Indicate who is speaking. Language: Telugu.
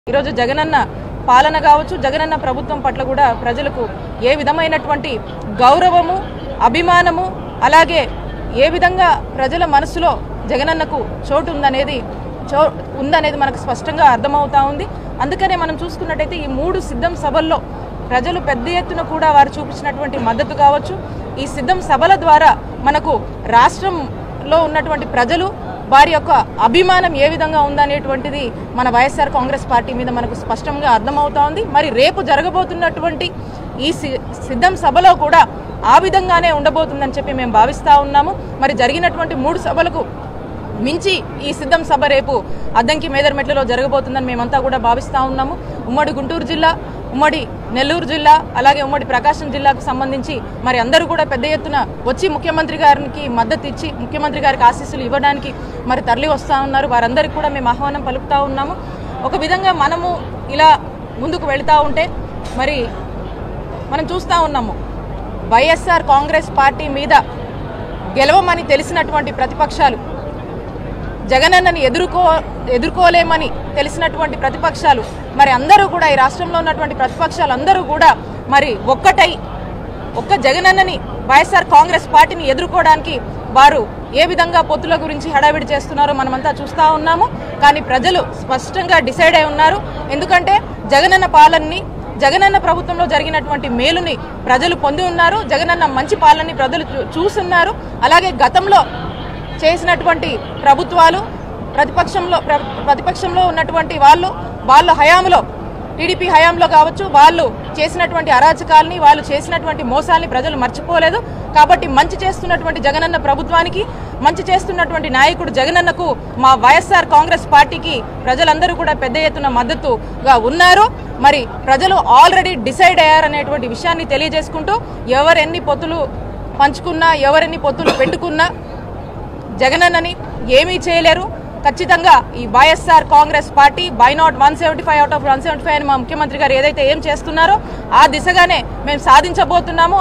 Speaker 1: ఈరోజు జగనన్న పాలన కావచ్చు జగనన్న ప్రభుత్వం పట్ల కూడా ప్రజలకు ఏ విధమైనటువంటి గౌరవము అభిమానము అలాగే ఏ విధంగా ప్రజల మనసులో జగనన్నకు చోటు ఉందనేది చో ఉందనేది మనకు స్పష్టంగా అర్థమవుతా ఉంది అందుకనే మనం చూసుకున్నట్టయితే ఈ మూడు సిద్ధం సభల్లో ప్రజలు పెద్ద ఎత్తున కూడా వారు చూపించినటువంటి మద్దతు కావచ్చు ఈ సిద్ధం సభల ద్వారా మనకు రాష్ట్రంలో ఉన్నటువంటి ప్రజలు వారి యొక్క అభిమానం ఏ విధంగా ఉందనేటువంటిది మన వైఎస్ఆర్ కాంగ్రెస్ పార్టీ మీద మనకు స్పష్టంగా అర్థమవుతా ఉంది మరి రేపు జరగబోతున్నటువంటి ఈ సి- సిద్ధం సభలో కూడా ఆ విధంగానే ఉండబోతుందని చెప్పి మేము భావిస్తా ఉన్నాము మరి జరిగినటువంటి మూడు సభలకు మించి ఈ సిద్ధం సభ రేపు అద్దంకి మేదర్మెట్లలో జరగబోతుందని మేమంతా కూడా భావిస్తా ఉన్నాము ఉమ్మడి గుంటూరు జిల్లా ఉమ్మడి నెల్లూరు జిల్లా అలాగే ఉమ్మడి ప్రకాశం జిల్లాకు సంబంధించి మరి అందరూ కూడా పెద్ద ఎత్తున వచ్చి ముఖ్యమంత్రి గారికి మద్దతు ఇచ్చి ముఖ్యమంత్రి గారికి ఆశీస్సులు ఇవ్వడానికి మరి తరలి వస్తూ ఉన్నారు వారందరికీ కూడా మేము ఆహ్వానం పలుకుతా ఉన్నాము ఒక విధంగా మనము ఇలా ముందుకు వెళుతూ ఉంటే మరి మనం చూస్తూ ఉన్నాము వైఎస్ఆర్ కాంగ్రెస్ పార్టీ మీద గెలవమని తెలిసినటువంటి ప్రతిపక్షాలు జగనన్నని ఎదుర్కో ఎదుర్కోలేమని తెలిసినటువంటి ప్రతిపక్షాలు మరి అందరూ కూడా ఈ రాష్ట్రంలో ఉన్నటువంటి ప్రతిపక్షాలు అందరూ కూడా మరి ఒక్కటై ఒక్క జగనన్నని వైఎస్ఆర్ కాంగ్రెస్ పార్టీని ఎదుర్కోవడానికి వారు ఏ విధంగా పొత్తుల గురించి హడావిడి చేస్తున్నారో మనమంతా చూస్తా ఉన్నాము కానీ ప్రజలు స్పష్టంగా డిసైడ్ అయి ఉన్నారు ఎందుకంటే జగనన్న పాలనని జగనన్న ప్రభుత్వంలో జరిగినటువంటి మేలుని ప్రజలు పొంది ఉన్నారు జగనన్న మంచి పాలనని ప్రజలు చూ- చూస్తున్నారు అలాగే గతంలో చేసినటువంటి ప్రభుత్వాలు ప్రతిపక్షంలో ప్ర- ప్రతిపక్షంలో ఉన్నటువంటి వాళ్ళు వాళ్ళ హయాంలో టీడీపీ హయాంలో కావచ్చు వాళ్ళు చేసినటువంటి అరాచకాలని వాళ్ళు చేసినటువంటి మోసాల్ని ప్రజలు మర్చిపోలేదు కాబట్టి మంచి చేస్తున్నటువంటి జగనన్న ప్రభుత్వానికి మంచి చేస్తున్నటువంటి నాయకుడు జగనన్నకు మా వైఎస్ఆర్ కాంగ్రెస్ పార్టీకి ప్రజలందరూ కూడా పెద్ద ఎత్తున మద్దతుగా ఉన్నారు మరి ప్రజలు ఆల్రెడీ డిసైడ్ అయ్యారనేటువంటి విషయాన్ని తెలియజేసుకుంటూ ఎవరెన్ని పొత్తులు పంచుకున్నా ఎవరెన్ని పొత్తులు పెట్టుకున్నా జగనన్నని ఏమీ చేయలేరు ఖచ్చితంగా ఈ YSR Congress party by not one seventy five out of one seventy five అని మా ముఖ్యమంత్రి గారు ఏదైతే ఏం చేస్తున్నారో ఆ దిశగానే మేము సాధించబోతున్నాము